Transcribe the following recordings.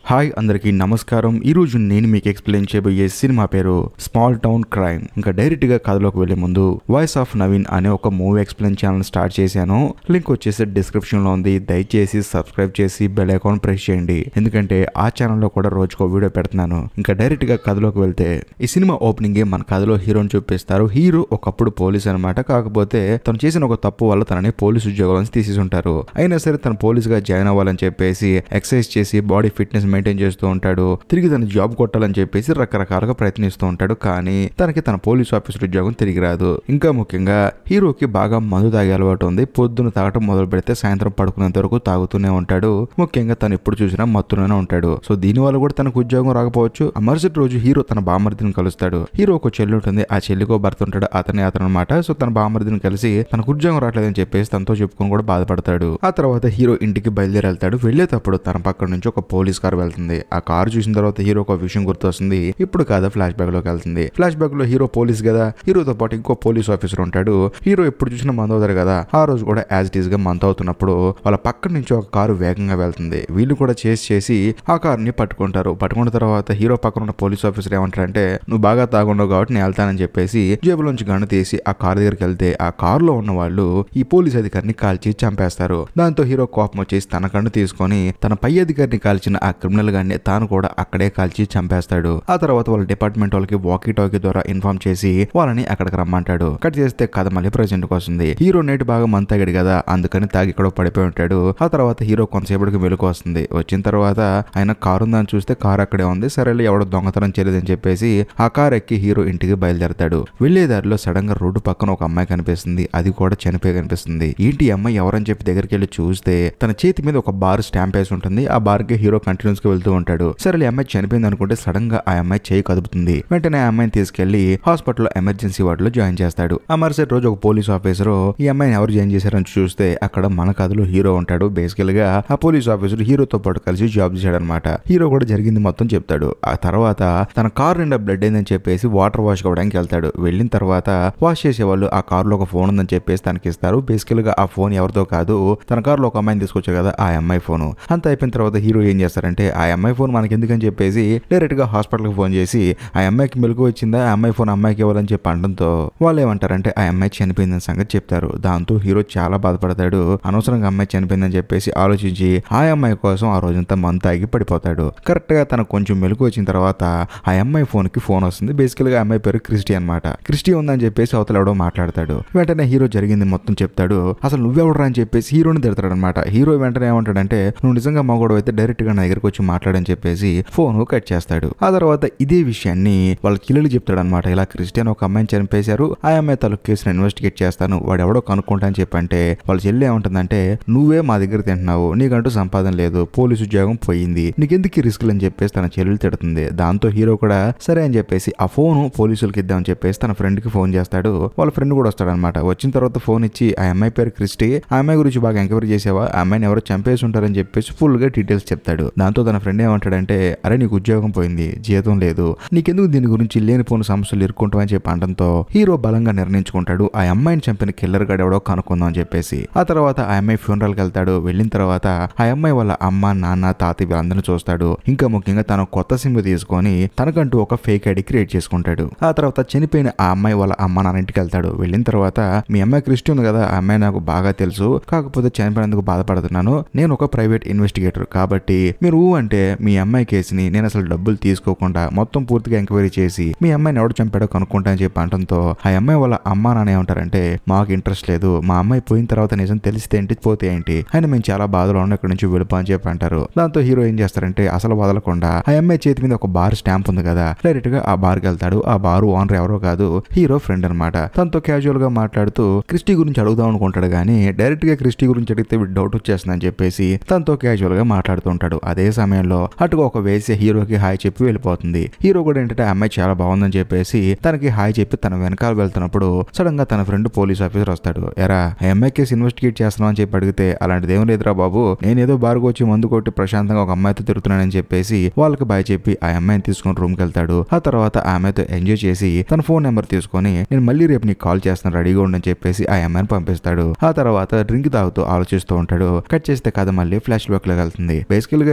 hi అందరికీ నమస్కారం ఈ రోజు నేను మీకు ఎక్స్ప్లెయిన్ చేయబోయే సినిమా పేరు స్మాల్ టౌన్ క్రైమ్ ఇంకా డైరెక్ట్ గా కథలోకి వెళ్లే ముందు వాయిస్ ఆఫ్ నవీన్ అనే ఒక మూవీ ఎక్స్ప్లెయిన్ ఛానల్ స్టార్ట్ చేశాను లింక్ వచ్చేసి డిస్క్రిప్షన్ లో ఉంది దయచేసి సబ్స్క్రైబ్ చేసి బెల్ ఐకాన్ ప్రెస్ చేయండి ఎందుకంటే ఆ ఛానల్లో కూడా రోజుకో వీడియో పెడుతున్నాను ఇంకా డైరెక్ట్ గా కథలోకి వెళ్తే ఈ సినిమా ఓపెనింగ్ మన కథలో హీరోని చూపిస్తారు హీరో ఒకప్పుడు పోలీస్ అనమాట కాకపోతే తను చేసిన ఒక తప్పు వల్ల తనని పోలీస్ ఉద్యోగం నుంచి తీసేసి ఉంటారు అయినా సరే తను పోలీస్ గా జాయిన్ అవ్వాలని చెప్పేసి ఎక్సర్సైజ్ చేసి బాడీ ఫిట్నెస్ మెయింటైన్ చేస్తూ ఉంటాడు తిరిగి తన జాబ్ కొట్టాలని చెప్పేసి రకరకాలుగా ప్రయత్నిస్తూ ఉంటాడు కానీ తనకి తన పోలీస్ ఆఫీసర్ ఉద్యోగం తిరిగి రాదు ఇంకా ముఖ్యంగా హీరోకి బాగా మందు తాగే అలవాటు ఉంది పొద్దున తాగటం మొదలు పెడితే సాయంత్రం పడుకునేంత వరకు తాగుతూనే ఉంటాడు ముఖ్యంగా తను ఎప్పుడు చూసినా మత్తులోనే ఉంటాడు సో దీని వల్ల కూడా తనకు ఉద్యోగం రాకపోవచ్చు ఆ మరుసటి రోజు హీరో తన బామర్దిని కలుస్తాడు హీరో ఒక చెల్లి ఉంటుంది ఆ చెల్లికో భర్త ఉంటాడు అతనే అతను అనమాట సో తన బామర్దిని కలిసి తనకు ఉద్యోగం రావట్లేదని చెప్పేసి తనతో చెప్పుకొని కూడా బాధపడతాడు ఆ తర్వాత హీరో ఇంటికి బయలుదేరి వెళ్తాడు వెళ్ళేటప్పుడు తన పక్క నుంచి ఒక పోలీస్ కార్ వెళ్తుంది ఆ కారు చూసిన తర్వాత హీరో ఒక విషయం గుర్తొస్తుంది ఇప్పుడు కాదా ఫ్లాష్ బ్యాక్ లోకి వెళ్తుంది ఫ్లాష్ బ్యాక్ లో హీరో పోలీస్ కదా హీరోతో పాటు ఇంకో పోలీస్ ఆఫీసర్ ఉంటాడు హీరో ఎప్పుడు చూసినా మందు అవుతారు కదా ఆ రోజు కూడా యాజ్ ఇట్ ఈస్ గా మంత్ అవుతున్నప్పుడు వాళ్ళ పక్క నుంచి ఒక కారు వేగంగా వెళ్తుంది వీళ్ళు కూడా చేసి చేసి ఆ కారుని పట్టుకుంటారు పట్టుకున్న తర్వాత హీరో పక్కన ఉన్న పోలీస్ ఆఫీసర్ ఏమంటారంటే నువ్వు బాగా తాగుండవు కాబట్టి నేను వెళ్తానని చెప్పేసి జేబులోంచి గన్ను తీసి ఆ కారు దగ్గరికి వెళ్తే ఆ కారులో ఉన్న వాళ్ళు ఈ పోలీస్ అధికారిని కాల్చి చంపేస్తారు దాంతో హీరో కోపం వచ్చేసి తన కన్ను తీసుకొని తన పై అధికారిని కాల్చిన ఆ క్రిమినల్ గాన్ని తాను కూడా అక్కడే కాల్చి చంపేస్తాడు ఆ తర్వాత వాళ్ళ డిపార్ట్మెంట్ వాళ్ళకి వాకీ టాకీ ద్వారా ఇన్ఫార్మ్ చేసి వాళ్ళని అక్కడికి రమ్మంటాడు కట్ చేస్తే కథ మళ్ళీ ప్రజెంట్ కి వస్తుంది హీరో నేటి బాగా మంత్ తాగాడు కదా అందుకని తాగి ఇక్కడ పడిపోయి ఉంటాడు ఆ తర్వాత హీరో కొంతసేపటికి వెలుగు వస్తుంది వచ్చిన తర్వాత ఆయన కారు ఉందని చూస్తే కారు అక్కడే ఉంది సరేలే ఎవడో దొంగతనం చేయలేదని చెప్పేసి ఆ కార్ ఎక్కి హీరో ఇంటికి బయలుదేరతాడు వెళ్లే దారిలో సడన్ గా రోడ్డు పక్కన ఒక అమ్మాయి కనిపిస్తుంది అది కూడా చనిపోయి కనిపిస్తుంది ఏంటి ఈ అమ్మాయి ఎవరని చెప్పి దగ్గరికి వెళ్ళి చూస్తే తన చేతి మీద ఒక బార్ స్టాంప్ వేసి ఉంటుంది ఆ బార్ కి హీరో కంటిన్యూస్ గా వెళ్తూ ఉంటాడు సరే ఈ అమ్మాయి చనిపోయింది అనుకుంటే సడన్ గా ఆ అమ్మాయి చేయి కదుపుతుంది వెంటనే ఆ అమ్మాయిని తీసుకెళ్లి హాస్పిటల్ ఎమర్జెన్సీ వార్డ్ లో జాయిన్ చేస్తాడు ఆ మరుసటి రోజు ఒక పోలీస్ ఆఫీసర్ ఈ అమ్మాయిని ఎవరు జాయిన్ చేశారని చూస్తే అక్కడ మన కథలో హీరో ఉంటాడు బేసికల్ గా ఆ పోలీస్ ఆఫీసర్ హీరోతో పాటు కలిసి జాబ్ చేశాడు అనమాట హీరో కూడా జరిగింది మొత్తం చెప్తాడు ఆ తర్వాత తన కార్ నిండా బ్లడ్ అయిందని చెప్పేసి వాటర్ వాష్ అవ్వడానికి వెళ్తాడు వెళ్ళిన తర్వాత వాష్ చేసే వాళ్ళు ఆ కార్ లో ఒక ఫోన్ ఉందని చెప్పేసి తనకి ఇస్తారు బేసికల్ గా ఆ ఫోన్ ఎవరితో కాదు తన కార్ లో ఒక అమ్మాయిని తీసుకొచ్చారు కదా ఆ అమ్మాయి ఫోన్ అంత అయిపోయిన తర్వాత హీరో ఏం చేస్తారంటే ఆ అమ్మాయి ఫోన్ మనకి ఎందుకని చెప్పేసి డైరెక్ట్ గా హాస్పిటల్ కి ఫోన్ చేసి ఆ అమ్మాయికి మెలకు వచ్చిందా ఆ అమ్మాయి ఫోన్ అమ్మాయికి ఇవ్వాలని చెప్పి అనడంతో వాళ్ళు ఏమంటారంటే ఆ అమ్మాయి చనిపోయిందని సంగతి చెప్తారు దాంతో హీరో చాలా బాధపడతాడు అనవసరంగా అమ్మాయి చనిపోయిందని చెప్పేసి ఆలోచించి ఆ అమ్మాయి కోసం ఆ రోజంతా మంత్ తాగి పడిపోతాడు కరెక్ట్ గా తనకు కొంచెం మెలకు వచ్చిన తర్వాత ఆ అమ్మాయి ఫోన్ కి ఫోన్ వస్తుంది బేసికల్ గా ఆ అమ్మాయి పేరు క్రిస్టి అనమాట క్రిస్టి ఉందని చెప్పేసి అవతల ఎవడో మాట్లాడతాడు వెంటనే హీరో జరిగింది మొత్తం చెప్తాడు అసలు నువ్వెవడరా అని చెప్పేసి హీరోని తిడతాడు అనమాట హీరో వెంటనే ఏమంటాడంటే నువ్వు నిజంగా మగోడు అయితే డైరెక్ట్ గా నా దగ్గరకు వచ్చి మాట్లాడని చెప్పేసి ఫోన్ కట్ చేస్తాడు ఆ తర్వాత ఇదే విషయాన్ని వాళ్ళ కిల్లలు చెప్తాడు అనమాట ఇలా క్రిస్టియన్ ఒక అమ్మాయిని చనిపేశారు ఆ అమ్మాయి తలకు కేసును ఇన్వెస్టిగేట్ చేస్తాను వాడు ఎవడో కనుక్కుంటా అని చెప్పంటే వాళ్ళ చెల్లి ఏమంటుందంటే నువ్వే మా దగ్గర తింటున్నావు నీకంటూ సంపాదన లేదు పోలీసు ఉద్యోగం పోయింది నీకెందుకు రిస్క్ అని చెప్పేసి తన చెల్లెలు తిడుతుంది దాంతో హీరో కూడా సరే అని చెప్పేసి ఆ ఫోన్ పోలీసులకి ఇద్దామని చెప్పేసి తన ఫ్రెండ్ కి ఫోన్ చేస్తాడు వాళ్ళ ఫ్రెండ్ కూడా వస్తాడనమాట వచ్చిన తర్వాత ఫోన్ ఇచ్చి ఆ అమ్మాయి పేరు క్రిస్టి ఆ అమ్మాయి గురించి బాగా ఎంక్వైరీ చేసావా ఆ అమ్మాయిని ఎవరో చంపేసి ఉంటారని చెప్పేసి ఫుల్ గా డీటెయిల్స్ చెప్తాడు దాంతో తన ఫ్రెండ్ ఏమంటాడంటే అరే నీకు ఉద్యోగం పోయింది జీతం లేదు నీకెందుకు దీని గురించి లేనిపోని సమస్యలు ఇరుక్కుంటావని చెప్పి అనడంతో హీరో బలంగా నిర్ణయించుకుంటాడు ఆ అమ్మాయిని చంపిన కిల్లర్ గాడు ఎవడో కనుక్కుందాం అని చెప్పేసి ఆ తర్వాత ఆ అమ్మాయి ఫ్యూనరల్ కి వెళ్తాడు వెళ్ళిన తర్వాత ఆ అమ్మాయి వాళ్ళ అమ్మ నాన్న తాత వీళ్ళందరినీ చూస్తాడు ఇంకా ముఖ్యంగా తన కొత్త సిమ్ తీసుకొని తనకంటూ ఒక ఫేక్ ఐడి క్రియేట్ చేసుకుంటాడు ఆ తర్వాత చనిపోయిన ఆ అమ్మాయి వాళ్ళ అమ్మ నాన్న ఇంటికి వెళ్తాడు వెళ్ళిన తర్వాత మీ అమ్మాయి క్రిస్టి ఉంది కదా ఆ అమ్మాయి నాకు బాగా తెలుసు కాకపోతే చనిపోయినందుకు బాధపడుతున్నాను నేను ఒక ప్రైవేట్ ఇన్వెస్టిగేటర్ కాబట్టి మీరు ఊ అంటే మీ అమ్మాయి కేసుని నేను అసలు డబ్బులు తీసుకోకుండా మొత్తం పూర్తిగా ఎంక్వైరీ చేసి మీ అమ్మాయిని ఎవడు చంపాడో కనుక్కుంటా అని చెప్పి అనడంతో ఆ అమ్మాయి వాళ్ళ అమ్మ నాన్న ఏమంటారంటే మాకు ఇంట్రెస్ట్ లేదు మా అమ్మాయి పోయిన తర్వాత నిజం తెలిస్తే ఏంటి పోతే ఏంటి ఆయన మేము చాలా బాధలో ఉన్న ఇక్కడి నుంచి వెళ్ళిపో అని చెప్పి అంటారు దాంతో హీరో ఏం చేస్తారంటే అసలు వదలకుండా ఆ అమ్మాయి చేతి మీద ఒక బార్ స్టాంప్ ఉంది కదా డైరెక్ట్ గా ఆ బార్కి వెళ్తాడు ఆ బారు ఓనర్ ఎవరో కాదు హీరో ఫ్రెండ్ అనమాట తనతో క్యాజువల్ గా మాట్లాడుతూ క్రిస్టీ గురించి అడుగుదాం అనుకుంటాడు కానీ డైరెక్ట్ గా క్రిస్టీ గురించి అడిగితే వీడు డౌట్ వచ్చేస్తుందని చెప్పేసి తనతో క్యాజువల్ గా మాట్లాడుతూ ఉంటాడు అదే సమయంలో అటుగా ఒక వేసే హీరోకి హాయ్ చెప్పి వెళ్ళిపోతుంది హీరో కూడా ఏంటంటే ఆ అమ్మాయి చాలా బాగుందని చెప్పేసి తనకి హాయ్ చెప్పి తన వెనకాల వెళ్తున్నప్పుడు సడన్ గా తన ఫ్రెండ్ పోలీస్ ఆఫీసర్ వస్తాడు ఎరా ఆ అమ్మాయి కేసు ఇన్వెస్టిగేట్ చేస్తున్నాం అని చెప్పి అడిగితే అలాంటిది ఏం లేదురా బాబు నేనేదో బారుకు వచ్చి మందు కొట్టి ప్రశాంతంగా ఒక అమ్మాయితో తిరుగుతున్నానని చెప్పేసి వాళ్ళకి బాయ్ చెప్పి ఆ అమ్మాయిని తీసుకొని రూమ్ కి వెళ్తాడు ఆ తర్వాత ఆ అమ్మాయితో ఎంజాయ్ చేసి తన ఫోన్ నెంబర్ తీసుకొని నేను మళ్ళీ రేపు నీకు కాల్ చేస్తాను రెడీగా ఉండని చెప్పేసి ఆ అమ్మాయిని పంపిస్తాడు ఆ తర్వాత డ్రింక్ తాగుతూ ఆలోచిస్తూ ఉంటాడు కట్ చేస్తే కథ మళ్ళీ ఫ్లాష్ బ్యాక్ లో వెళ్తుంది బేసికల్ గా ఫ్లాష్ బ్యాక్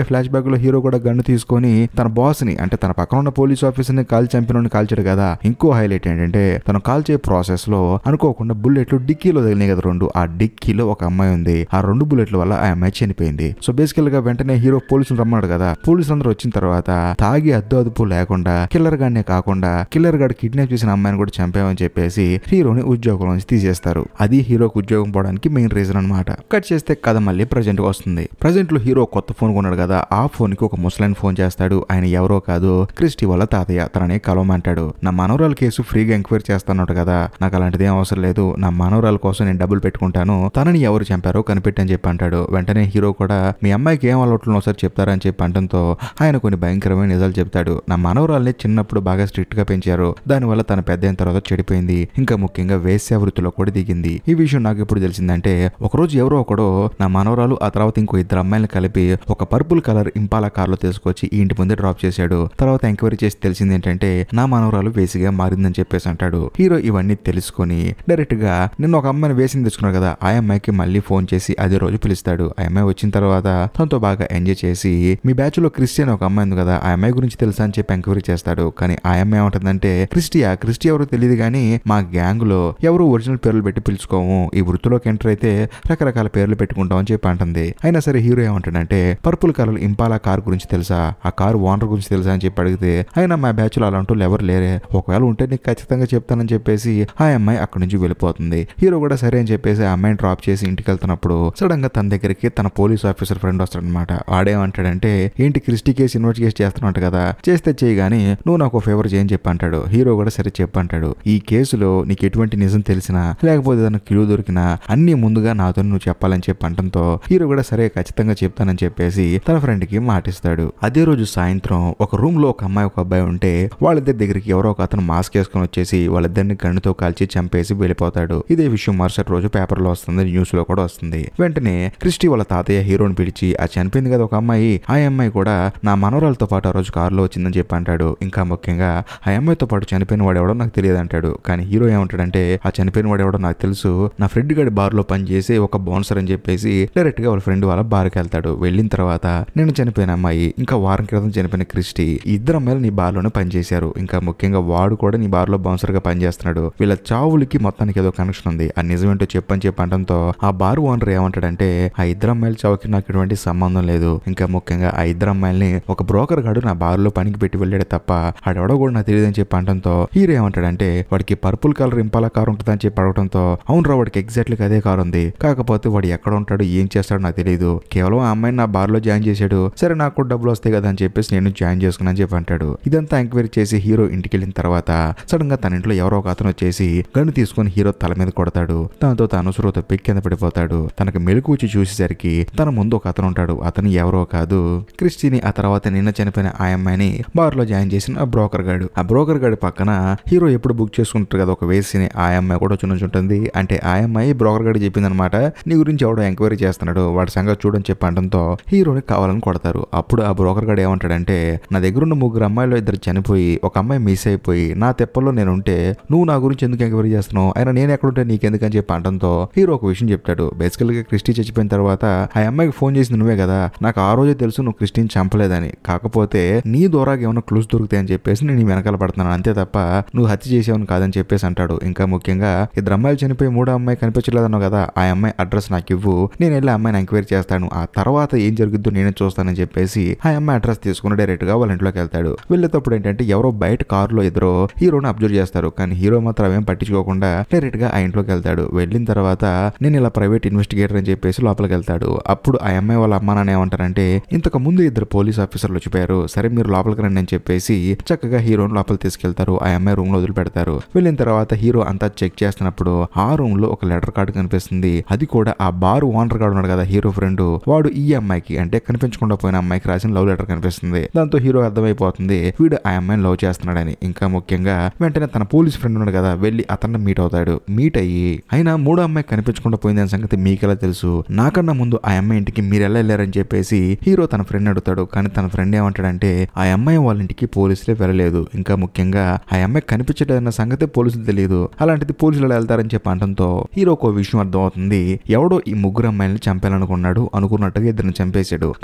బ్యాగ్ లో హీరో కూడా గన్ను తీసుకొని తన బాస్ ని అంటే తన పక్కన ఉన్న పోలీస్ ఆఫీసర్ ని కాల్ చంపిన కాల్చాడు కదా ఇంకో హైలైట్ ఏంటంటే తను కాల్చే ప్రాసెస్ లో అనుకోకుండా బుల్లెట్లు డిక్కీలో తగిలినాయి కదా రెండు ఆ డిక్కీలో ఒక అమ్మాయి ఉంది ఆ రెండు బుల్లెట్ల వల్ల ఆ అమ్మాయి చనిపోయింది సో బేసికల్ గా వెంటనే హీరో పోలీసులు రమ్మన్నాడు కదా పోలీసులు అందరూ వచ్చిన తర్వాత తాగి అద్దు అదుపు లేకుండా కిల్లర్ గానే కాకుండా కిల్లర్ గాడు కిడ్నాప్ చేసిన అమ్మాయిని కూడా చంపామని చెప్పేసి హీరోని ఉద్యోగం నుంచి తీసేస్తారు అది హీరోకి ఉద్యోగం పోవడానికి మెయిన్ రీజన్ అనమాట కట్ చేస్తే కథ మళ్ళీ ప్రజెంట్ వస్తుంది ప్రజెంట్ లో హీరో కొత్త ఫోన్ కొన్నాడు కదా ఆ ఫోన్ కి ఒక ముసలాయన ఫోన్ చేస్తాడు ఆయన ఎవరో కాదు క్రిస్టి వాళ్ళ తాతయ్య తనని కలవమంటాడు నా మనవరాల కేసు ఫ్రీగా ఎంక్వైరీ చేస్తానట కదా నాకు అలాంటిది ఏం అవసరం లేదు నా మనవరాల కోసం నేను డబ్బులు పెట్టుకుంటాను తనని ఎవరు చంపారో కనిపెట్టని చెప్పి అంటాడు వెంటనే హీరో కూడా మీ అమ్మాయికి ఏం అలవాట్లు ఒకసారి చెప్తారని చెప్పి అంటంతో ఆయన కొన్ని భయంకరమైన నిజాలు చెప్తాడు నా మనవరాల్ని చిన్నప్పుడు బాగా స్ట్రిక్ట్ గా పెంచారు దానివల్ల తన పెద్ద అయిన తర్వాత చెడిపోయింది ఇంకా ముఖ్యంగా వేశ్య వృత్తిలో కూడా దిగింది ఈ విషయం నాకు ఎప్పుడు తెలిసిందంటే ఒకరోజు ఎవరో ఒకడు నా మనవరాలు ఆ తర్వాత ఇంకో ఇద్దరు అమ్మాయిలు కలిపి ఒక పర్పుల్ కలర్ ఇంపాలా కార్లో తీసుకొచ్చి ఈ ఇంటి ముందే డ్రాప్ చేశాడు తర్వాత ఎంక్వైరీ చేసి తెలిసింది ఏంటంటే నా మనవరాలు వేసిగా మారిందని చెప్పేసి అంటాడు హీరో ఇవన్నీ తెలుసుకొని డైరెక్ట్ గా నిన్న ఒక అమ్మాయిని వేసింది తెచ్చుకున్నాడు కదా ఆ అమ్మాయికి మళ్ళీ ఫోన్ చేసి అదే రోజు పిలుస్తాడు ఆ అమ్మాయి వచ్చిన తర్వాత తనతో బాగా ఎంజాయ్ చేసి మీ బ్యాచ్ లో క్రిస్టియన్ ఒక అమ్మాయి ఉంది కదా ఆ అమ్మాయి గురించి తెలుసా అని చెప్పి ఎంక్వైరీ చేస్తాడు కానీ ఆ అమ్మాయి ఏమంటుందంటే క్రిస్టియా క్రిస్టి ఎవరో తెలియదు కానీ మా గ్యాంగ్ లో ఎవరు ఒరిజినల్ పేర్లు పెట్టి పిలుచుకోము ఈ వృత్తిలోకి ఎంటర్ అయితే రకరకాల పేర్లు పెట్టుకుంటాం అని చెప్పి అంటుంది అయినా సరే హీరో ఏమంటాడంటే పర్పుల్ కలర్ ఇంపాలా కార్ గురించి తెలుసా ఆ కార్ ఓనర్ గురించి తెలుసా అని చెప్పి అడిగితే అయినా మా బ్యాచ్ లో అలాంటి వాళ్ళు ఎవరు లేరే ఒకవేళ ఉంటే నీకు ఖచ్చితంగా చెప్తానని చెప్పేసి ఆ అమ్మాయి అక్కడి నుంచి వెళ్ళిపోతుంది హీరో కూడా సరే అని చెప్పేసి ఆ అమ్మాయిని డ్రాప్ చేసి ఇంటికి వెళ్తున్నప్పుడు సడన్ గా తన దగ్గరికి తన పోలీస్ ఆఫీసర్ ఫ్రెండ్ వస్తాడనమాట ఆడేమంటాడంటే ఏంటి క్రిస్టీ కేసు ఇన్వెస్టిగేట్ చేస్తున్నట్టు కదా చేస్తే చేయి గానీ నువ్వు నాకు ఫేవర్ చేయని చెప్పి అంటాడు హీరో కూడా సరే చెప్పంటాడు ఈ కేసులో నీకు ఎటువంటి నిజం తెలిసినా లేకపోతే ఏదైనా క్లూ దొరికినా అన్ని ముందుగా నాతో నువ్వు చెప్పాలని చెప్పి అంటంతో హీరో కూడా సరే ఖచ్చితంగా చెప్తానని చెప్పేసి తన ఫ్రెండ్ కి మాటిస్తాడు అదే రోజు సాయంత్రం ఒక రూమ్ లో ఒక అమ్మాయి ఒక అబ్బాయి ఉంటే వాళ్ళిద్దరి దగ్గరికి ఎవరో ఒక అతను మాస్క్ వేసుకొని వచ్చేసి వాళ్ళిద్దరిని గన్నుతో కాల్చి చంపేసి వెళ్ళిపోతాడు ఇదే విషయం మరుసటి రోజు పేపర్ లో వస్తుంది న్యూస్ లో కూడా వస్తుంది వెంటనే క్రిస్టి వాళ్ళ తాతయ్య హీరోని పిలిచి ఆ చనిపోయింది కదా ఒక అమ్మాయి ఆ అమ్మాయి కూడా నా మనవరాలతో పాటు ఆ రోజు కారులో వచ్చిందని చెప్పి అంటాడు ఇంకా ముఖ్యంగా ఆ అమ్మాయితో పాటు చనిపోయిన వాడు ఎవడో నాకు తెలియదు అంటాడు కానీ హీరో ఏమంటాడంటే ఆ చనిపోయిన వాడు ఎవడో నాకు తెలుసు నా ఫ్రెండ్ గడి బార్ లో పనిచేసి ఒక బౌన్సర్ అని చెప్పేసి డైరెక్ట్ గా వాళ్ళ ఫ్రెండ్ వాళ్ళ బార్కి వెళ్తాడు వెళ్ళిన తర్వాత నేను చనిపోయిన అమ్మాయి ఇంకా వారం క్రితం చనిపోయిన క్రిస్టి ఈ ఇద్దరు అమ్మాయిలు నీ బార్ లోనే పనిచేశారు ఇంకా ముఖ్యంగా వాడు కూడా నీ బార్ లో బౌన్సర్ గా పనిచేస్తున్నాడు వీళ్ళ చావులకి మొత్తానికి ఏదో కనెక్షన్ ఉంది ఆ నిజమేంటో చెప్పని చెప్పి అనడంతో ఆ బార్ ఓనర్ ఏమంటాడంటే ఆ ఇద్దరు అమ్మాయిల చావుకి నాకు ఎటువంటి సంబంధం లేదు ఇంకా ముఖ్యంగా ఆ ఇద్దరు అమ్మాయిల్ని ఒక బ్రోకర్ గాడు నా బార్ లో పనికి పెట్టి వెళ్ళాడు తప్ప ఆడెవడో కూడా నాకు తెలియదని చెప్పి అనడంతో హీరో ఏమంటాడంటే వాడికి పర్పుల్ కలర్ ఇంపాల కార్ ఉంటుందని చెప్పి అడగడంతో అవునరా వాడికి ఎగ్జాక్ట్లీ అదే కార్ ఉంది కాకపోతే వాడు ఎక్కడ ఉంటాడు ఏం చేస్తాడో నాకు తెలియదు కేవలం ఆ అమ్మాయిని నా బార్ లో జాయిన్ చేశాడు సరే నాకు కూడా డబ్బులు వస్తాయి కదా అని చెప్పేసి నేను జాయిన్ చేసుకున్నాను చెప్పి అంటాడు ఇదంతా ఎంక్వైరీ చేసి హీరో ఇంటికి వెళ్ళిన తర్వాత సడన్ గా తన ఇంట్లో ఎవరో ఒక అతను వచ్చేసి గన్ను తీసుకొని హీరో తల మీద కొడతాడు దాంతో తను సురత పెక్కి కింద పడిపోతాడు తనకు మెలకు వచ్చి చూసేసరికి తన ముందు ఒక అతను ఉంటాడు అతను ఎవరో కాదు క్రిస్టిని ఆ తర్వాత నిన్న చనిపోయిన ఆ అమ్మాయిని బార్ లో జాయిన్ చేసిన ఆ బ్రోకర్ గాడు ఆ బ్రోకర్ గాడి పక్కన హీరో ఎప్పుడు బుక్ చేసుకుంటారు కదా ఒక వేసిని ఆ అమ్మాయి కూడా వచ్చి ఉంటుంది అంటే ఆ అమ్మాయి బ్రోకర్ గాడి చెప్పిందనమాట నీ గురించి ఎవడో ఎంక్వైరీ చేస్తున్నాడు వాడి సంగతి చూడని చెప్పి అనడంతో హీరోని కావాలని కొడతారు అప్పుడు ఆ బ్రోకర్ గాడు ఏమంటాడంటే నా దగ్గర ఉన్న ముగ్గురు అమ్మాయిలు ఇద్దరు చనిపోయి ఒక అమ్మాయి మిస్ అయిపోయి నా తెప్పల్లో నేను ఉంటే నువ్వు నా గురించి ఎందుకు ఎంక్వైరీ చేస్తున్నావు అయినా నేను ఎక్కడుంటే నీకెందుకని చెప్పి అనడంతో హీరో ఒక విషయం చెప్తాడు బేసికల్ గా క్రిస్టీ చచ్చిపోయిన తర్వాత ఆ అమ్మాయికి ఫోన్ చేసింది నువ్వే కదా నాకు ఆ రోజే తెలుసు నువ్వు క్రిస్టీని చంపలేదని కాకపోతే నీ ద్వారా ఏమైనా క్లూస్ దొరుకుతాయని చెప్పేసి నేను నీ వెనకాల పడుతున్నాను అంతే తప్ప నువ్వు హత్య చేసావని కాదని చెప్పేసి అంటాడు ఇంకా ముఖ్యంగా ఇద్దరు అమ్మాయిలు చనిపోయి మూడో అమ్మాయి కనిపించలేదన్నావు కదా ఆ అమ్మాయి అడ్రస్ నాకు ఇవ్వు నేను వెళ్ళి ఆ అమ్మాయిని ఎంక్వైరీ చేస్తాను ఆ తర్వాత ఏం జరుగుద్దో నేనే చూస్తానని చెప్పేసి ఆ అమ్మాయి అడ్రస్ తీసుకుని డైరెక్ట్ గా వాళ్ళ ఇంట్లోకి వెళ్తాడు వెళ్ళేటప్పుడు ఏంటంటే ఎవరో బయట కారులో ఎదురో హీరోని అబ్జర్వ్ చేస్తారు కానీ హీరో మాత్రం అవేం పట్టించుకోకుండా డైరెక్ట్ గా ఆ ఇంట్లోకి వెళ్తాడు వెళ్ళిన తర్వాత నేను ఇలా ప్రైవేట్ ఇన్వెస్టిగేటర్ అని చెప్పేసి లోపలికి వెళ్తాడు అప్పుడు ఆ అమ్మాయి వాళ్ళ అమ్మ నాన్న ఏమంటారంటే ఇంతకు ముందు ఇద్దరు పోలీస్ ఆఫీసర్లు వచ్చిపోయారు సరే మీరు లోపలికి రండి అని చెప్పేసి చక్కగా హీరోని లోపలికి తీసుకెళ్తారు ఆ అమ్మాయి రూమ్ లో వదిలిపెడతారు వెళ్ళిన తర్వాత హీరో అంతా చెక్ చేస్తున్నప్పుడు ఆ రూమ్ లో ఒక లెటర్ కార్డు కనిపిస్తుంది అది కూడా ఆ బార్ ఓనర్ గాడు ఉన్నాడు కదా హీరో ఫ్రెండ్ వాడు ఈ అమ్మాయికి అంటే కనిపించకుండా పోయిన అమ్మాయికి రాసిన లవ్ లెటర్ కనిపిస్తుంది దాంతో హీరో అర్థమైపోతుంది వీడు ఆ అమ్మాయిని లవ్ చేస్తున్నాడని ఇంకా ముఖ్యంగా వెంటనే తన పోలీస్ ఫ్రెండ్ ఉన్నాడు కదా వెళ్ళి అతన్ని మీట్ అవుతాడు మీట్ అయ్యి అయినా మూడో అమ్మాయి కనిపించకుండా పోయిందని సంగతి మీకెలా తెలుసు నాకన్నా ముందు ఆ అమ్మాయి ఇంటికి మీరు ఎలా వెళ్ళారని చెప్పేసి హీరో తన ఫ్రెండ్ అడుగుతాడు కానీ తన ఫ్రెండ్ ఏమంటాడంటే ఆ అమ్మాయి వాళ్ళ ఇంటికి పోలీసులే వెళ్ళలేదు ఇంకా ముఖ్యంగా ఆ అమ్మాయి కనిపించలేదన్న సంగతి పోలీసులు తెలియదు అలాంటిది పోలీసులు ఎలా వెళ్తారని చెప్పి అనడంతో హీరోకి ఒక విషయం అర్థమవుతుంది ఎవడో ఈ ముగ్గురు అమ్మాయిని చంపాలనుకున్నాడు అనుకున్నట్టుగా ఇద్దరిని చంపేశాడు కాకపోతే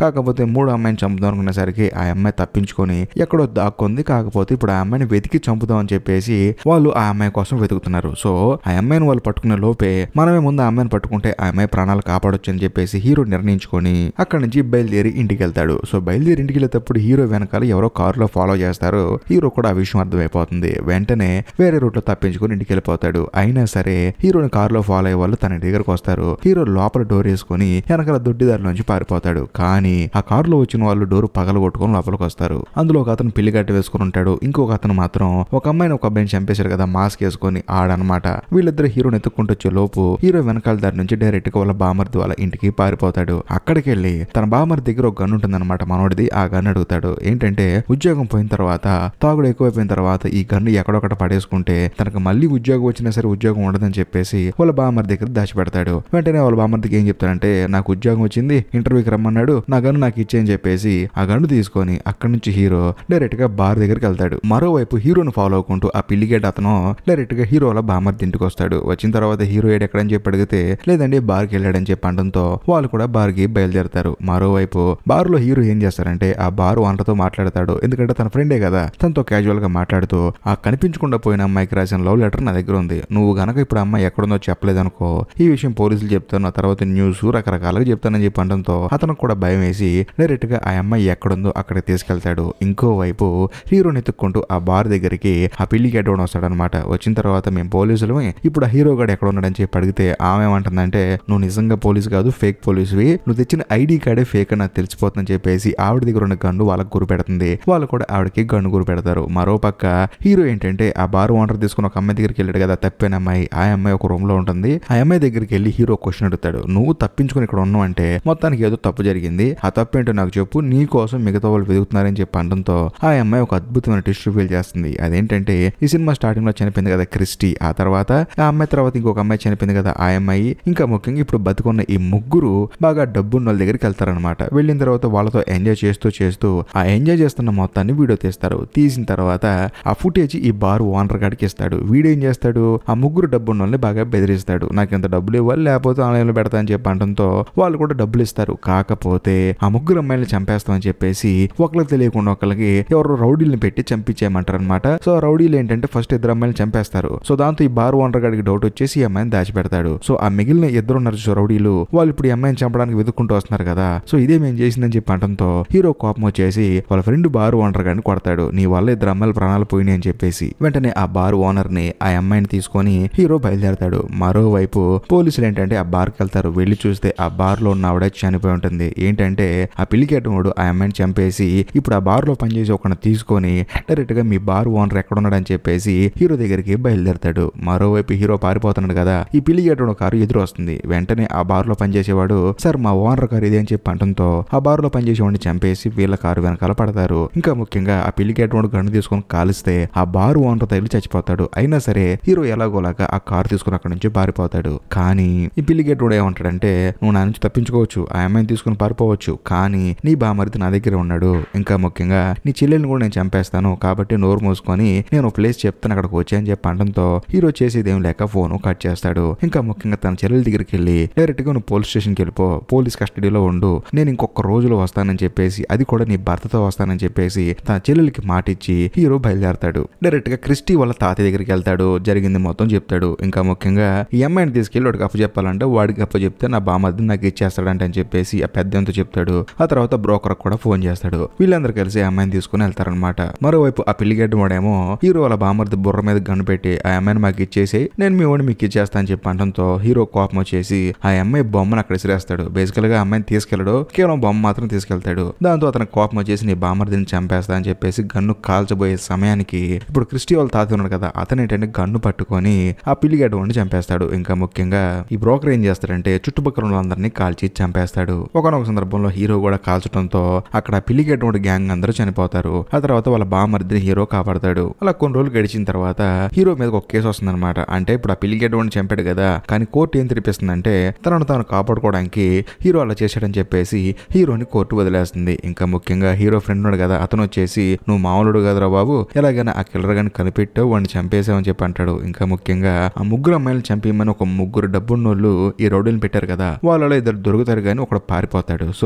మూడో అమ్మాయిని చంపుదాం అనుకునేసరికి ఆ అమ్మాయి తప్పించుకొని ఎక్కడో దాక్కుంది కాకపోతే ఇప్పుడు ఆ అమ్మాయిని వెతికి చంపుదాం అని చెప్పేసి వాళ్ళు ఆ అమ్మాయి కోసం వెతుకుతున్నారు సో ఆ అమ్మాయిని వాళ్ళు పట్టుకునే లోపే మనమే ముందు ఆ అమ్మాయిని పట్టుకుంటే ఆ అమ్మాయి ప్రాణాలు కాపాడొచ్చు అని చెప్పేసి హీరో నిర్ణయించుకొని అక్కడ నుంచి బయలుదేరి ఇంటికి వెళ్తాడు సో బయలుదేరి ఇంటికి వెళ్ళేటప్పుడు హీరో వెనకాల ఎవరో కారులో ఫాలో చేస్తారు హీరో కూడా ఆ విషయం అర్థమైపోతుంది వెంటనే వేరే రూట్ లో తప్పించుకొని ఇంటికి వెళ్ళిపోతాడు అయినా సరే హీరోని కారులో ఫాలో అయ్యే వాళ్ళు తన దగ్గరకు వస్తారు హీరో లోపల డోర్ వేసుకొని వెనకాల దొడ్డిదారి నుంచి పారిపోతాడు కానీ ఆ కారులో వచ్చిన వాళ్ళు డోర్ పగల కొట్టుకొని లోపలికి వస్తారు అందులో ఒక అతను పిల్లిగట్ట వేసుకుని ఉంటాడు ఇంకొక అతను మాత్రం ఒక అమ్మాయిని ఒక అబ్బాయిని చంపేశారు కదా మాస్క్ వేసుకొని ఆడనమాట వీళ్ళిద్దరు హీరోని ఎత్తుక్కుంటూ వచ్చే లోపు హీరో వెనకాల దారి నుంచి డైరెక్ట్ గా వాళ్ళ బామర్ది వాళ్ళ ఇంటికి పారిపోతాడు అక్కడికి వెళ్ళి తన బామర్ దగ్గర ఒక గన్ ఉంటుందన్నమాట మనోడిది ఆ గన్ అడుగుతాడు ఏంటంటే ఉద్యోగం పోయిన తర్వాత తాగుడు ఎక్కువైపోయిన తర్వాత ఈ గన్ను ఎక్కడొక్కడ పడేసుకుంటే తనకు మళ్ళీ ఉద్యోగం వచ్చినా సరే ఉద్యోగం ఉండదని చెప్పేసి వాళ్ళ బామర్ దగ్గర దాచిపెడతాడు వెంటనే వాళ్ళ బామర్దికి ఏం చెప్తాడంటే నాకు ఉద్యోగం వచ్చింది ఇంటర్వ్యూకి రమ్మన్నాడు నా గన్ను నాకు ఇచ్చేయని చెప్పేసి ఆ గన్ను తీసుకొని అక్కడి నుంచి హీరో డైరెక్ట్ గా బార్ దగ్గరికి వెళ్తాడు మరోవైపు హీరోను ఫాలో అవ్వకుంటూ ఆ పిల్లిగేట్ అతను డైరెక్ట్ గా హీరోల బామర్ది ఇంటికి వస్తాడు వచ్చిన తర్వాత హీరో ఏడు ఎక్కడని చెప్పి అడిగితే లేదండి బార్కి వెళ్ళాడని చెప్పి అనడంతో వాళ్ళు కూడా బార్కి బయలుదేరతారు మరోవైపు బార్ లో హీరో ఏం చేస్తారంటే ఆ బార్ ఓనర్తో మాట్లాడతాడు ఎందుకంటే తన ఫ్రెండే కదా తనతో క్యాజువల్ గా మాట్లాడుతూ ఆ కనిపించకుండా పోయిన అమ్మాయికి రాసిన లవ్ లెటర్ నా దగ్గర ఉంది నువ్వు గనక ఇప్పుడు ఆ అమ్మాయి ఎక్కడుందో చెప్పలేదనుకో ఈ విషయం పోలీసులు చెప్తాను ఆ తర్వాత న్యూస్ రకరకాలుగా చెప్తానని చెప్పి అనడంతో అతనికి కూడా భయం వేసి డైరెక్ట్ గా ఆ అమ్మాయి ఎక్కడుందో అక్కడికి తీసుకెళ్తాడు ఇంకోవైపు హీరోని ఎత్తుక్కుంటూ ఆ బార్ దగ్గరికి ఆ పెళ్లికి అడ్డవడం వస్తాడనమాట వచ్చిన తర్వాత మేము పోలీసులమే ఇప్పుడు ఆ హీరో గాడు ఎక్కడ ఉన్నాడని చెప్పి అడిగితే ఆమె ఏమంటుందంటే నువ్వు నిజంగా పోలీస్ కాదు ఫేక్ పోలీసువి నువ్వు తెచ్చిన ఐడి కార్డే ఫేక్ అని నాకు తెలిసిపోతుందని చెప్పేసి ఆవిడ దగ్గర ఉన్న గన్ను వాళ్ళకి గురి పెడుతుంది వాళ్ళు కూడా ఆవిడకి గన్ను గురి పెడతారు మరో పక్క హీరో ఏంటంటే ఆ బార్ ఓనర్ తీసుకుని ఒక అమ్మాయి దగ్గరికి వెళ్ళాడు కదా తప్పిన అమ్మాయి ఆ అమ్మాయి ఒక రూమ్ లో ఉంటుంది ఆ అమ్మాయి దగ్గరికి వెళ్ళి హీరో క్వశ్చన్ అడుగుతాడు నువ్వు తప్పించుకుని ఇక్కడ ఉన్నావు అంటే మొత్తానికి ఏదో తప్పు జరిగింది ఆ తప్పు ఏంటో నాకు చెప్పు నీ కోసం మిగతా వాళ్ళు వెతుకుతున్నారని చెప్పి అనడంతో ఆ అమ్మాయి ఒక అద్భుతమైన టిస్ట్ రివీల్ చేస్తుంది అదేంటంటే ఈ సినిమా స్టార్టింగ్ లో చనిపోయింది కదా క్రిస్టీ ఆ తర్వాత ఆ అమ్మాయి తర్వాత ఇంకొక అమ్మాయి చనిపోయింది కదా ఆ అమ్మాయి ఇంకా ముఖ్యంగా ఇప్పుడు బతుకున్న ఈ ముగ్గురు బాగా డబ్బున్న వాళ్ళ దగ్గరికి వెళ్తారనమాట వెళ్ళిన తర్వాత వాళ్ళతో ఎంజాయ్ చేస్తూ చేస్తూ ఆ ఎంజాయ్ చేస్తున్న మొత్తాన్ని వీడియో తీస్తారు తీసిన తర్వాత ఆ ఫుటేజ్ ఈ బార్ ఓనర్ గాడికి ఇస్తాడు వీడియో ఏం చేస్తాడు ఆ ముగ్గురు డబ్బున్న వాళ్ళని బాగా బెదిరిస్తాడు నాకు ఇంత డబ్బులు ఇవ్వాలి లేకపోతే ఆన్లైన్లో పెడతా అని చెప్పి అనడంతో వాళ్ళు కూడా డబ్బులు ఇస్తారు కాకపోతే ఆ ముగ్గురు అమ్మాయిలు చంపేస్తామని చెప్పేసి ఒకరికి తెలియకుండా ఒకరికి ఎవరో రౌడీలను పెట్టి చంపించేయమంటారు అనమాట సో ఆ రౌడీలు ఏంటంటే ఫస్ట్ ఇద్దరు అమ్మాయిలు చంపేస్తారు సో దాంతో ఈ బార్ ఓనర్ గాడికి డౌట్ వచ్చేసి ఈ అమ్మాయిని దాచిపెడతాడు సో ఆ మిగిలిన ఇద్దరు ఉన్నారు సో రౌడీలు వాళ్ళు ఇప్పుడు ఈ అమ్మాయిని చంపడానికి వెతుక్కుంటూ వస్తున్నారు కదా సో ఇదే మేము చేసిందని చెప్పి అనడంతో హీరో కోపం వచ్చేసి వాళ్ళ ఫ్రెండ్ బార్ ఓనర్ గారిని కొడతాడు నీ వల్ల ఇద్దరు అమ్మాయిల ప్రాణాలు పోయినాయి అని చెప్పేసి వెంటనే ఆ బార్ ఓనర్ ని ఆ అమ్మాయిని తీసుకొని హీరో బయలుదేరతాడు మరోవైపు పోలీసులు ఏంటంటే ఆ బార్కి వెళ్తారు వెళ్ళి చూస్తే ఆ బార్ లో ఉన్న ఆవిడ చనిపోయి ఉంటుంది ఏంటంటే ఆ పిల్లికెట్టముడు ఆ అమ్మాయిని చంపేసి ఇప్పుడు ఆ బార్ లో పనిచేసి ఒకరిని తీసుకొని డైరెక్ట్ గా మీ బార్ ఓనర్ ఎక్కడ ఉన్నాడని చెప్పేసి హీరో దగ్గరికి బయలుదేరతాడు మరోవైపు హీరో పారిపోతున్నాడు కదా ఈ పిల్లికెట్టడు కారు ఎదురు వస్తుంది వెంటనే ఆ బార్ లో పనిచేసేవాడు సార్ మా ఓనర్ కారు ఇదే అని చెప్పి అంటంతో ఆ బార్ లో పనిచేసేవాడిని చంపేసి వీళ్ళ కారు వెనకాల పడతారు ఇంకా ముఖ్యంగా ఆ పిల్లికెట్టడు గన్ను తీసుకొని కాలిస్తే ఆ బార్ ఓనర్ తగిలి చచ్చిపోతాడు అయినా సరే హీరో ఎలాగోలాగా ఆ కారు తీసుకుని అక్కడి నుంచి పారిపోతాడు కానీ ఈ పిల్లిగేటోడు ఏమంటాడంటే నువ్వు నా నుంచి తప్పించుకోవచ్చు ఆ అమ్మాయిని తీసుకుని పారిపోవచ్చు కానీ నీ బామరిది నా దగ్గర ఉన్నాడు ఇంకా ముఖ్యంగా నీ చెల్లెల్ని కూడా నేను చంపేస్తాను కాబట్టి నోరు మూసుకొని నేను ఒక ప్లేస్ చెప్తాను అక్కడికి వచ్చి అని చెప్పి అనడంతో హీరో చేసేది ఏం లేక ఫోన్ కట్ చేస్తాడు ఇంకా ముఖ్యంగా తన చెల్లెల దగ్గరికి వెళ్ళి డైరెక్ట్ గా నువ్వు పోలీస్ స్టేషన్కి వెళ్ళిపో పోలీస్ కస్టడీలో ఉండు నేను ఇంకొక రోజులో వస్తానని చెప్పేసి అది కూడా నీ భర్తతో వస్తానని చెప్పేసి తన చెల్లెలకి మాటిచ్చి హీరో బయలుదేరతాడు డైరెక్ట్ గా క్రిస్టీ వాళ్ళ తాతయ్య దగ్గరికి వెళ్తాడు జరిగింది మొత్తం చెప్తాడు ఇంకా ముఖ్యంగా ఈ అమ్మాయిని తీసుకెళ్ళి వాడికి అప్పు చెప్పాలంటే వాడికి అప్పు చెప్తే నా బామద్ది నాకు ఇచ్చేస్తాడంట అని చెప్పేసి ఆ పెద్దంతో చెప్తాడు ఆ తర్వాత బ్రోకర్ కూడా ఫోన్ చేస్తాడు వీళ్ళందరూ కలిసి ఆ అమ్మాయిని తీసుకుని వెళ్తారనమాట మరోవైపు ఆ పిల్లిగడ్డ వాడేమో హీరో వాళ్ళ బామర్ది బుర్ర మీద గన్ను పెట్టి ఆ అమ్మాయిని మాకు ఇచ్చేసి నేను మీ వాడిని మీకు ఇచ్చేస్తా అని చెప్పి అనడంతో హీరో కోపం వచ్చేసి ఆ అమ్మాయి బొమ్మను అక్కడ విసిరేస్తాడు బేసికల్ గా ఆ అమ్మాయిని తీసుకెళ్ళడు కేవలం బొమ్మ మాత్రం తీసుకెళ్తాడు దాంతో అతని కోపం వచ్చేసి నీ బామర్దిని చంపేస్తా అని చెప్పేసి గన్ను కాల్చబోయే సమయానికి ఇప్పుడు క్రిస్టి వాళ్ళ తాత ఉన్నాడు కదా అతను ఏంటంటే గన్ను పట్టుకొని ఆ పిల్లిగడ్డ వాడిని చంపేస్తాడు ఇంకా ముఖ్యంగా ఈ బ్రోకర్ ఏం చేస్తాడంటే చుట్టుపక్కల ఉన్న వాళ్ళందరినీ కాల్చి చంపేస్తాడు ఒకనొక సందర్భంలో హీరో కూడా కాల్చడంతో అక్కడ పిల్లిగడ్డ వాడి గ్యాంగ్ అందరూ చనిపోతారు ఆ తర్వాత వాళ్ళ బామర్దిని హీరో కాపాడతాడు అలా కొన్ని రోజులు గడిచిన తర్వాత హీరో మీద ఒక కేసు వస్తుందన్నమాట అంటే ఇప్పుడు ఆ పిల్లిగడ్డ వాడిని చంపాడు కదా కానీ కోర్టు ఏం తెలిపిస్తుందంటే తనను తాను కాపాడుకోవడానికి హీరో అలా చేశాడని చెప్పేసి హీరోని కోర్టు వదిలేస్తుంది ఇంకా ముఖ్యంగా హీరో ఫ్రెండ్ ఉన్నాడు కదా అతను వచ్చేసి నువ్వు మామూలుడు కదరా బాబు ఎలాగైనా ఆ కిల్లర్ గాని కనిపెట్టావు వాడిని చంపేసావని చెప్పి అంటాడు ఇంకా ముఖ్యంగా ఆ ముగ్గురు అమ్మాయిలను చంపేయమని ఒక ముగ్గురు డబ్బున్నోళ్ళు ఈ రౌడీని పెట్టారు కదా వాళ్ళలో ఇద్దరు దొరుకుతారు కానీ ఒకడు పారిపోతాడు సో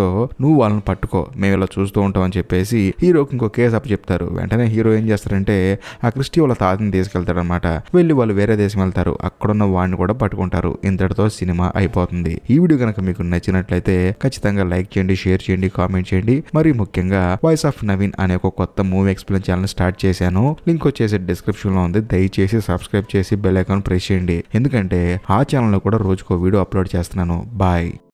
నువ్వు వాళ్ళని పట్టుకో మేము ఇలా చూస్తూ ఉంటాం అని చెప్పేసి హీరోకి ఇంకో కేసు అప్పు చెప్తారు వెంటనే హీరో ఏం చేస్తారంటే ఆ క్రిస్టి వాళ్ళ తాతని తీసుకెళ్తారనమాట వెళ్ళి వాళ్ళు వేరే దేశం వెళ్తారు అక్కడున్న వాడిని కూడా పట్టుకుంటారు ఇంతటితో సినిమా అయిపోతుంది ఈ వీడియో కనుక మీకు నచ్చినట్లయితే ఖచ్చితంగా లైక్ చేయండి షేర్ చేయండి కామెంట్ చేయండి మరి ముఖ్యంగా వాయిస్ ఆఫ్ నవీన్ అనే ఒక కొత్త మూవీ ఎక్స్ప్లెయిన్ ఛానల్ స్టార్ట్ చేశాను లింక్ వచ్చేసి డిస్క్రిప్షన్ లో ఉంది దయచేసి సబ్స్క్రైబ్ చేసి బెల్ ఐకాన్ ప్రెస్ చేయండి ఎందుకంటే ఆ ఛానల్లో కూడా రోజుకో వీడియో అప్లోడ్ చేస్తున్నాను బాయ్